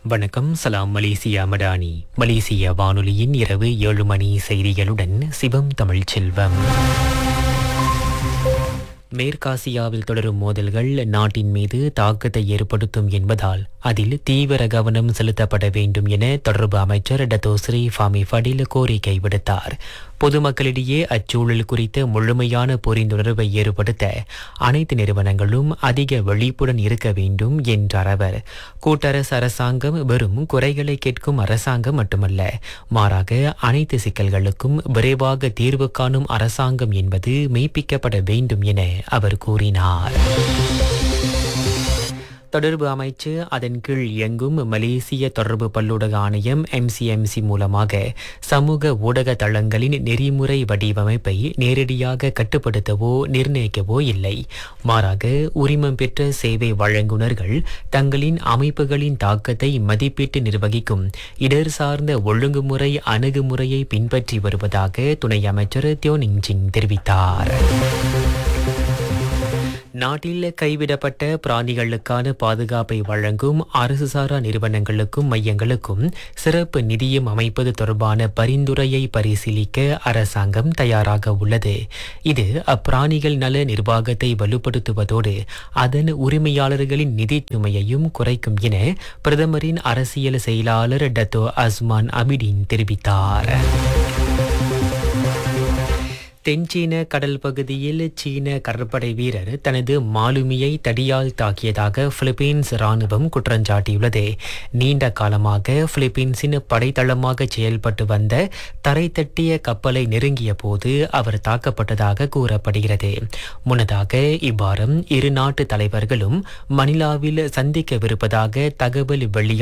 வணக்கம் சலாம் மலேசியா மடானி மலேசிய வானொலியின் இரவு ஏழு மணி செய்திகளுடன் சிவம் தமிழ் செல்வம் மேற்காசியாவில் தொடரும் மோதல்கள் நாட்டின் மீது தாக்கத்தை ஏற்படுத்தும் என்பதால் அதில் தீவிர கவனம் செலுத்தப்பட வேண்டும் என தொடர்பு அமைச்சர் டத்தோஸ்ரீ ஃபாமி ஃபடில் கோரிக்கை விடுத்தார் பொதுமக்களிடையே அச்சூழல் குறித்த முழுமையான புரிந்துணர்வை ஏற்படுத்த அனைத்து நிறுவனங்களும் அதிக விழிப்புடன் இருக்க வேண்டும் என்றார் அவர் கூட்டரசு அரசாங்கம் வெறும் குறைகளை கேட்கும் அரசாங்கம் மட்டுமல்ல மாறாக அனைத்து சிக்கல்களுக்கும் விரைவாக தீர்வு காணும் அரசாங்கம் என்பது மெய்ப்பிக்கப்பட வேண்டும் என அவர் கூறினார் தொடர்பு அமைச்சு அதன் கீழ் இயங்கும் மலேசிய தொடர்பு பல்லூடக ஆணையம் எம்சிஎம்சி மூலமாக சமூக ஊடக தளங்களின் நெறிமுறை வடிவமைப்பை நேரடியாக கட்டுப்படுத்தவோ நிர்ணயிக்கவோ இல்லை மாறாக உரிமம் பெற்ற சேவை வழங்குனர்கள் தங்களின் அமைப்புகளின் தாக்கத்தை மதிப்பீட்டு நிர்வகிக்கும் இடர் சார்ந்த ஒழுங்குமுறை அணுகுமுறையை பின்பற்றி வருவதாக துணை அமைச்சர் தியோனிங் சிங் தெரிவித்தார் நாட்டில் கைவிடப்பட்ட பிராணிகளுக்கான பாதுகாப்பை வழங்கும் அரசு சாரா நிறுவனங்களுக்கும் மையங்களுக்கும் சிறப்பு நிதியம் அமைப்பது தொடர்பான பரிந்துரையை பரிசீலிக்க அரசாங்கம் தயாராக உள்ளது இது அப்பிராணிகள் நல நிர்வாகத்தை வலுப்படுத்துவதோடு அதன் உரிமையாளர்களின் நிதி சுமையையும் குறைக்கும் என பிரதமரின் அரசியல் செயலாளர் டத்தோ அஸ்மான் அபிடின் தெரிவித்தார் தென்சீன கடல் பகுதியில் சீன கடற்படை வீரர் தனது மாலுமியை தடியால் தாக்கியதாக பிலிப்பீன்ஸ் ராணுவம் குற்றஞ்சாட்டியுள்ளது நீண்ட காலமாக பிலிப்பீன்ஸின் படைத்தளமாக செயல்பட்டு வந்த தரை தட்டிய கப்பலை நெருங்கிய போது அவர் தாக்கப்பட்டதாக கூறப்படுகிறது முன்னதாக இவ்வாரம் இரு நாட்டு தலைவர்களும் மணிலாவில் சந்திக்கவிருப்பதாக தகவல் வெளியாக